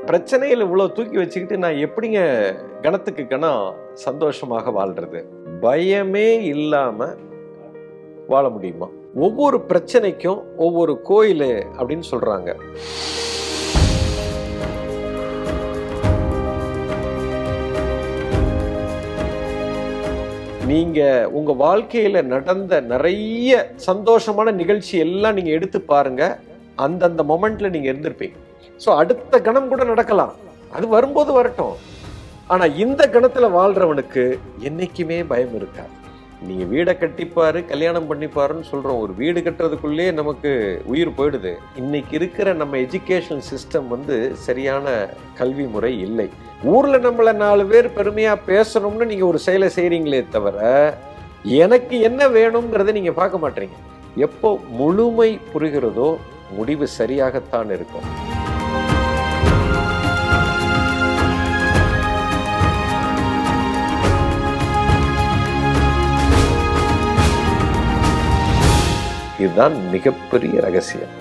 பிரச்சனையில இவ்வளவு தூக்கி வச்சுக்கிட்டு நான் எப்படிங்க கணத்துக்கு கணம் சந்தோஷமாக வாழ்றது பயமே இல்லாம வாழ முடியுமா ஒவ்வொரு பிரச்சனைக்கும் ஒவ்வொரு கோயில் அப்படின்னு சொல்றாங்க நீங்க உங்க வாழ்க்கையில நடந்த நிறைய சந்தோஷமான நிகழ்ச்சி எல்லாம் நீங்க எடுத்து பாருங்க அந்தந்த மொமெண்ட்ல நீங்க இருந்திருப்பீங்க ஸோ அடுத்த கணம் கூட நடக்கலாம் அது வரும்போது வரட்டும் ஆனா இந்த கணத்துல வாழ்றவனுக்கு என்னைக்குமே பயம் இருக்காது நீங்க வீடை கட்டிப்பாரு கல்யாணம் பண்ணிப்பாருன்னு சொல்றோம் ஒரு வீடு கட்டுறதுக்குள்ளே நமக்கு உயிர் போயிடுது இன்னைக்கு இருக்கிற நம்ம எஜுகேஷன் சிஸ்டம் வந்து சரியான கல்வி முறை இல்லை ஊர்ல நம்மள நாலு பேர் பெருமையா பேசணும்னு நீங்க ஒரு செயலை செய்றீங்களே தவிர எனக்கு என்ன வேணுங்கிறத நீங்க பார்க்க மாட்டீங்க எப்போ முழுமை புரிகிறதோ முடிவு சரியாகத்தான் இருக்கும் இதுதான் மிகப்பெரிய ரகசியம்